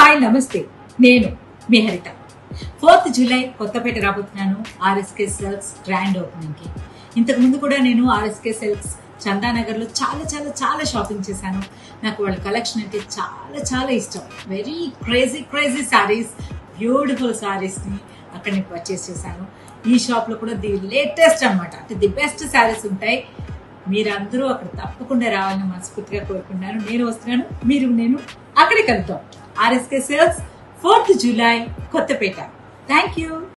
hi నమస్తే నేను మీ హరిత ఫోర్త్ జూలై కొత్తపేట రాబోతున్నాను ఆర్ఎస్కే సెల్స్ గ్రాండ్ ఓపెనింగ్ కి ఇంతకు ముందు కూడా నేను ఆర్ఎస్కే సెల్స్ చందానగర్ లో చాలా చాలా చాలా షాపింగ్ చేశాను నాకు వాళ్ళ కలెక్షన్ అంటే చాలా చాలా ఇష్టం very crazy crazy saris beautiful saris ని అక్కడ నేను పర్చేస్ చేశాను ఈ షాప్ లో కూడా ది లేటెస్ట్ అన్నమాట అంటే ది బెస్ట్ సారీస్ ఉంటాయి మీరందరూ అక్కడ తప్పకుండా రావాలని మనస్ఫూర్తిగా కోరుకుంటున్నాను నేను వస్తున్నాను మీరు నేను అక్కడికి వెళ్తాం RSK sales fourth July Kothapeta thank you